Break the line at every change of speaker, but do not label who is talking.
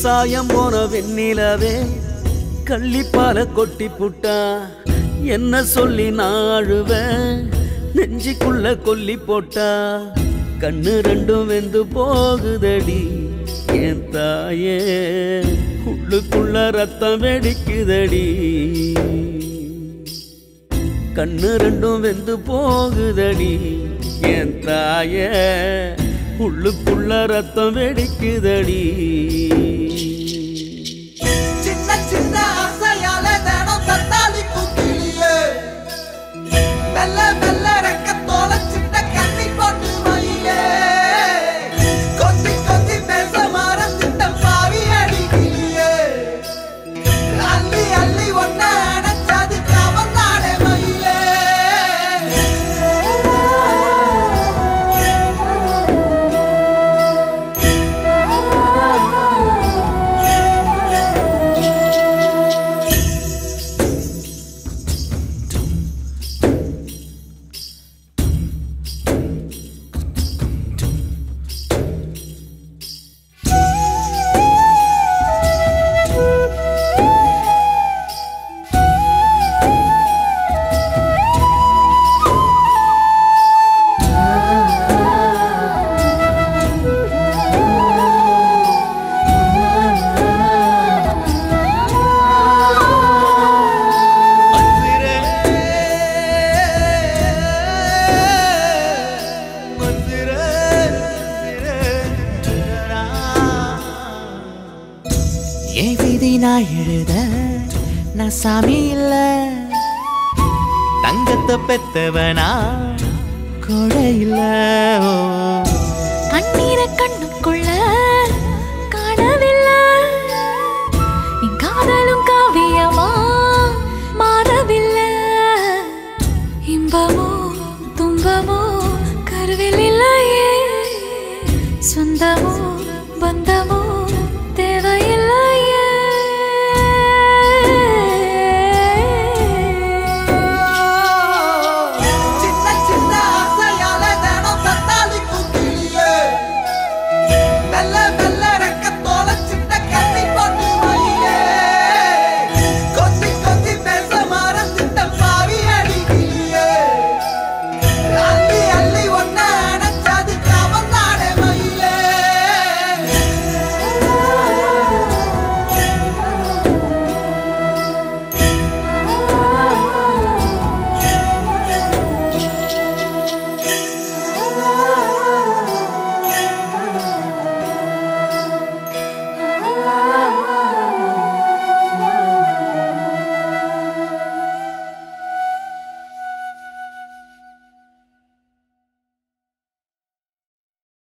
சாயம் போன வெண்ணிலவே கள்ளிப்பால கொட்டி புட்டா என்ன சொல்லி நாழுவேன் நெஞ்சுக்குள்ள கொல்லி போட்டா கண்ணு ரெண்டும் வெந்து போகுதடி என் தாயே உள்ளுக்குள்ள ரத்தம் வெடிக்குதடி கண்ணு ரெண்டும் வெந்து போகுதடி என் தாய உள்ளுக்குள்ள ரத்தம் வெடிக்குதடி
சின்ன சின்ன ஆசையால தினம் தத்தாளி குக்கிலியே மெல்ல மெல்ல ரெக்கத்தோல சின்ன கண்ணி போட்டு மயிலே கொத்தி கொத்தி பேச மறந்துட்ட பாவி அடிக்கிலியே அள்ளி அள்ளி ஒன்ன அணைச்சாது கவர்ந்தானே மயிலே
என் விதி நான் எழுத நான் சாமி இல்ல தங்கத்தை பெத்தவனா கொடை இல்ல ஓ.
கண்ணீரை கண்ணுக்குள்ள